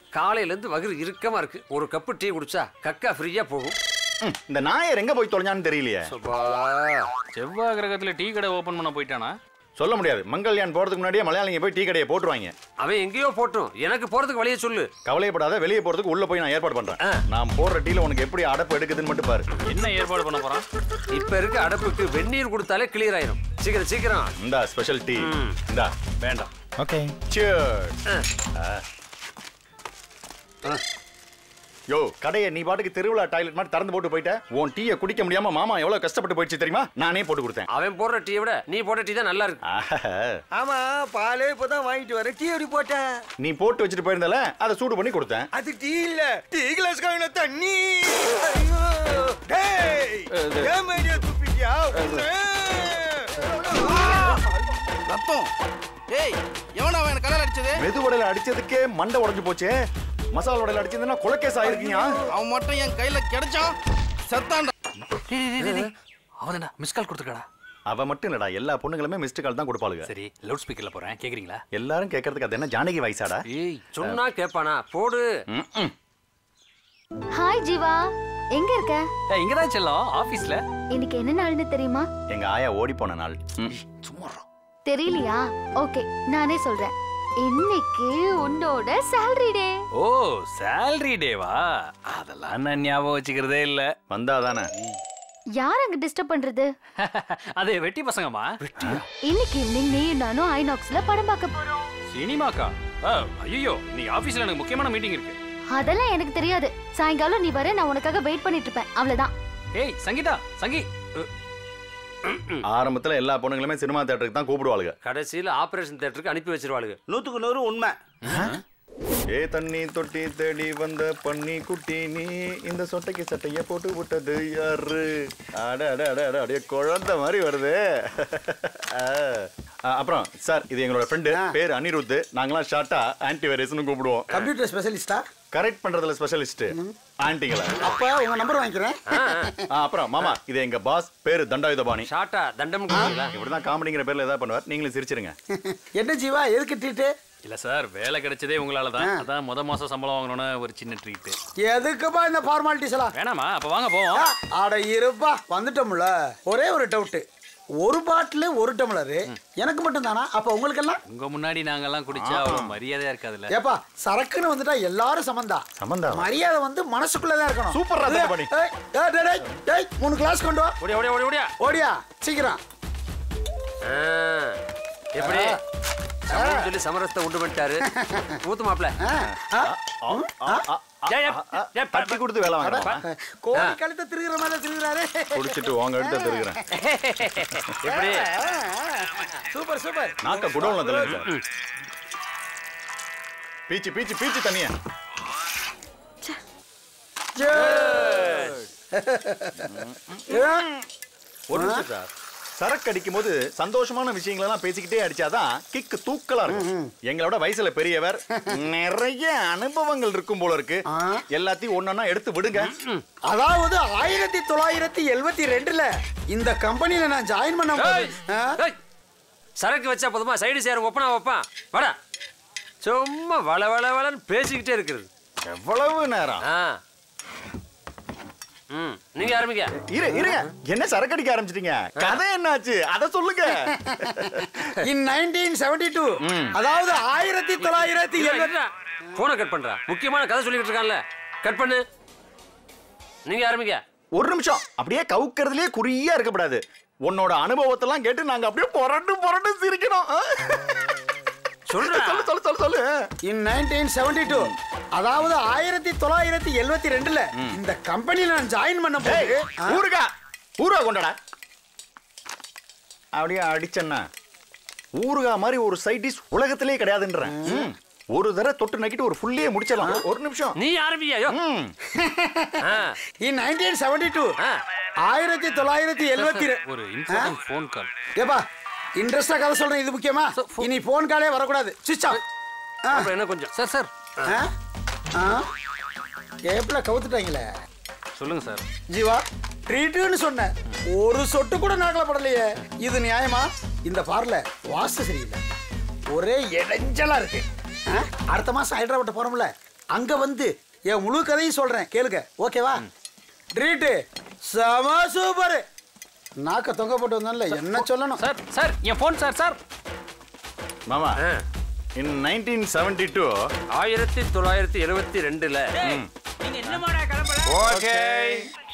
காலையில இருந்து வயிறு இறுக்கமா இருக்கு ஒரு கப்பு டீ குடிச்சா கக்கா ஃப்ரீயா போகும் ம், இந்த நாயர் எங்க போய் தொலைஞ்சான்னு தெரியலையே சுபா. செவ்வாய் கிரகத்துல டீ கடை ஓபன் பண்ண போயிட்டானா சொல்ல முடியாது மங்கல்யான் போறதுக்கு முன்னாடியே மலையாளிங்க போய் டீ கடையை போட்டுருவாங்க அவன் எங்கேயோ போட்டும் எனக்கு போறதுக்கு வழியை சொல்லு கவலையப்படாத வெளியே போறதுக்கு உள்ள போய் நான் ஏற்பாடு பண்றேன் நான் போடுற டீல உனக்கு எப்படி அடப்பு எடுக்குதுன்னு மட்டும் பாரு என்ன ஏற்பாடு பண்ண போறான் இப்ப இருக்க அடப்புக்கு வெந்நீர் கொடுத்தாலே கிளியர் ஆயிரும் சீக்கிரம் சீக்கிரம் இந்தா ஸ்பெஷல் டீ இந்தா வேண்டாம் ஓகே சியர்ஸ் யோ கடையை நீ பாட்டுக்கு திருவிழா டாய்லெட் மாதிரி திறந்து போட்டு போயிட்ட உன் டீயை குடிக்க முடியாம மாமா எவ்வளவு கஷ்டப்பட்டு போயிடுச்சு தெரியுமா நானே போட்டு கொடுத்தேன் அவன் போடுற டீயை விட நீ போடுற டீ தான் நல்லா இருக்கு ஆஹா. ஆமா பாலே இப்பதான் வாங்கிட்டு வரேன் டீ எப்படி போட்டேன் நீ போட்டு வச்சுட்டு போயிருந்தல அதை சூடு பண்ணி கொடுத்தேன் அது டீ இல்ல டீ கிளாஸ் கவின தண்ணி ஐயோ டேய் ஏன் மேடியா துப்பிட்டியா ரத்தம் ஏய் எவனா அவன் கலர் அடிச்சது மெது வடையில அடிச்சதுக்கே மண்டை உடைஞ்சு போச்சே மசாலா வடையில அடிச்சதுன்னா கொலக்கேஸ் ஆயிருக்கீங்க அவன் மட்டும் என் கையில கிடைச்சான் செத்தான்டா அவன் மிஸ் கால் கொடுத்துருக்கடா அவ மட்டும் இல்லடா எல்லா பொண்ணுங்களுமே மிஸ்டு கால் தான் கொடுப்பாளுங்க சரி லவுட் ஸ்பீக்கர்ல போறேன் கேக்குறீங்களா எல்லாரும் கேட்கறதுக்கு அது என்ன ஜானகி வயசாடா ஏய் சொன்னா கேட்பானா போடு ம்ம். ஹாய் ஜீவா எங்க இருக்க ஏய், இங்கதான் செல்லம் ஆபீஸ்ல இன்னைக்கு என்ன நாள்னு தெரியுமா எங்க ஆயா ஓடி போன நாள் ம். சும்மா தெரியலையா ஓகே நானே சொல்றேன் இன்னைக்கு உன்னோட salary டே ஓ salary டேவா அதெல்லாம் நான் ஞாபகம் வச்சுக்கிறதே இல்ல வந்தாதானே யார் அங்க டிஸ்டர்ப் பண்றது அது வெட்டி பசங்கம்மா இன்னைக்கு ஈவினிங் நீயும் நானும் ஐநாக்ஸ்ல படம் பார்க்க போறோம் சினிமாக்கா ஐயோ இன்னைக்கு ஆபீஸ்ல எனக்கு முக்கியமான மீட்டிங் இருக்கு அதெல்லாம் எனக்கு தெரியாது சாயங்காலம் நீ வர நான் உனக்காக வெயிட் பண்ணிட்டு இருப்பேன் அவ்வளவுதான் ஏய் சங்கீதா சங்கி ஆரம்பத்துல எல்லா பொண்ணுங்களுமே சினிமா தியேட்டருக்கு தான் கூப்பிடுவாளுங்க கடைசியில ஆபரேஷன் தியேட்டருக்கு அனுப்பி வச்சிருவாளுங்க நூத்துக்கு நூறு உண்மை ஏ தண்ணி தொட்டி தேடி வந்த பன்னி குட்டி நீ இந்த சொட்டைக்கு சட்டைய போட்டு விட்டது யாரு அட அட அட அட அப்படியே குழந்தை மாதிரி வருது ஆ. ஆ, அப்புறம் சார் இது எங்களோட ஃப்ரெண்டு பேர் அனிருத் நாங்களாம் ஷார்ட்டா ஆன்டி வைரஸ்னு கூப்பிடுவோம் கம்ப்யூட்டர் ஸ்பெஷலிஸ்டா கரெக்ட் பண்றதுல ஸ்பெஷலிஸ்ட் ஆன்டிங்களா அப்ப உங்க நம்பர் வாங்கிக்கிறேன் ஆ, அப்புறம் மாமா இது எங்க பாஸ் பேரு தண்டாயுதபாணி ஷார்ட்டா தண்டம் கொடுக்குறீங்களா இப்படிதான் காமெடிங்கிற பேர்ல ஏதாவது பண்ணுவார் நீங்களும் சிரிச்சிருங்க என்ன ஜீவா எதுக்கு ட்ரீட்டு இல்ல சார் வேலை கிடைச்சதே உங்களால தான் அதான் முத மாசம் சம்பளம் வாங்கணும்னு ஒரு சின்ன ட்ரீட் எதுக்குப்பா இந்த ஃபார்மாலிட்டிஸ் எல்லாம் வேணாமா அப்ப வாங்க போவோம் ஆ, அட இருப்பா வந்துட்டோம்ல ஒரே ஒரு டவுட் ஒரு பாட்டில் ஒரு டம்ளரு எனக்கு மட்டும் தானா அப்ப உங்களுக்கெல்லாம் உங்க முன்னாடி நாங்கெல்லாம் குடிச்சா அவ்வளவு மரியாதையா இருக்காதுல்ல ஏப்பா சரக்குன்னு வந்துட்டா எல்லாரும் சமந்தா சமந்தா மரியாதை வந்து மனசுக்குள்ளதான் இருக்கணும் சூப்பர் ராதா ஏய், பண்ணி. ஏய், ஏய், டேய், டேய், டேய், மூணு கிளாஸ் கொண்டு வா ஓடியா ஓடியா ஓடியா ஓடியா ஓடியா சீக்கிரம் ஆ, எப்படி சமம்னு சொல்லி சமரசத்தை உண்டு பண்ணிட்டாரு ஊத்து மாப்ள ஆ, ஆ, ஏய், ஏய், ஏய், தட்டி கொடுத்து வேலை வாங்க கோழி கழுத்தை திருகிற மாதிரி திருகிறாரு குடிச்சிட்டு வாங்க எடுத்து திருகிறேன் எப்படி சூப்பர் சூப்பர் நாக்க குடோன்ல தள்ளுங்க சார் பீச்சு பீச்சு பீச்சு தனியா ஒரு நிமிஷம் சார் சரக்கு அடிக்கும் போது சந்தோஷமான விஷயங்களெல்லாம் பேசிக்கிட்டே அடிச்சாதான் கிக்கு தூக்கலா இருக்கும் எங்களோட வயசுல பெரியவர் நிறைய அனுபவங்கள் இருக்கும் போல இருக்கு எல்லாத்தையும் ஒன்னொன்னா எடுத்து விடுங்க அதாவது ஆயிரத்தி தொள்ளாயிரத்தி எழுபத்தி ரெண்டுல இந்த கம்பெனில நான் ஜாயின் பண்ண ஏய், ஏய், சரக்கு வச்சா போதுமா சைடு சேர் ஒப்பனா வைப்பான் வாடா சும்மா வள வள வளன்னு பேசிக்கிட்டே இருக்கிறது எவ்வளவு நேரம் ஆ ம் நீங்க ஆரம்பிங்க இரு இருங்க என்ன சரக்கு அடிக்க ஆரம்பிச்சிட்டீங்க கதை என்னாச்சு அத சொல்லுங்க இன் நைன்டீன் செவன்டி டூ அதாவது ஆயிரத்தி தொள்ளாயிரத்தி எழுபத்தி போனை கட் பண்றா முக்கியமான கதை சொல்லிக்கிட்டு இருக்கான்ல கட் பண்ணு நீங்க ஆரம்பிங்க ஒரு நிமிஷம் அப்படியே கவுக்கிறதுலயே குறியா இருக்கக்கூடாது உன்னோட அனுபவத்தெல்லாம் கேட்டு நாங்க அப்படியே புரண்டு புரண்டு சிரிக்கணும் ஆ? சொல்றா சொல்லு சொல்லு சொல்லு சொல்லு இன் நைன்டீன் செவன்டி டூ அதாவது ஆயிரத்தி தொள்ளாயிரத்தி எழுபத்தி ரெண்டுல இந்த கம்பெனில நான் ஜாயின் பண்ண ஏய், போது ஊருகா ஊருகா கொண்டாடா அப்படியே அடிச்சேன்னா ஊருகா மாதிரி ஒரு சைட் டிஷ் உலகத்திலே கிடையாதுன்றேன் ம். ஒரு தடவை தொட்டு நக்கிட்டு ஒரு ஃபுல்லியே முடிச்சிடலாம் ஒரு நிமிஷம் நீ ஆரம்பிங்க ஐயோ ம். ஆ, இன் நைன்டீன் செவன்டி டூ ஆ. ஆயிரத்தி தொள்ளாயிரத்தி எழுபத்தி ஒரு இம்பார்ட்டன்ட் ஃபோன் கால் ஏப்பா இன்ட்ரெஸ்டா கதை சொல்றேன் இது முக்கியமா இனி போன் காலே வரக்கூடாது சுவிட்ச் ஆஃப் அப்புறம் என்ன கொஞ்சம் சார் சார் கேப்ல கவுத்துட்டாங்களே சொல்லுங்க சார் ஜீவா ட்ரீட்டுன்னு சொன்னேன் ஒரு சொட்டு கூட நாக்கல படலையே இது நியாயமா இந்த பார்ல வாஸ்து சரியில்லை ஒரே இடைஞ்சலா இருக்கு ஆ? அடுத்த மாசம் ஹைதராபாத் போறோம்ல அங்க வந்து என் முழு கதையும் சொல்றேன் கேளுங்க ஓகேவா ட்ரீட்டு செம சூப்பர் நாக்க தொங்க போட்டு வந்தான்ல என்ன சொல்லணும் சார் சார் என் ஃபோன் சார் சார் மாமா ஆ. இன் நைன்டீன் செவன்டி டூ ஆயிரத்தி தொள்ளாயிரத்தி எழுபத்தி ரெண்டுல நீங்க என்னமாடா கிளம்பல ஓகே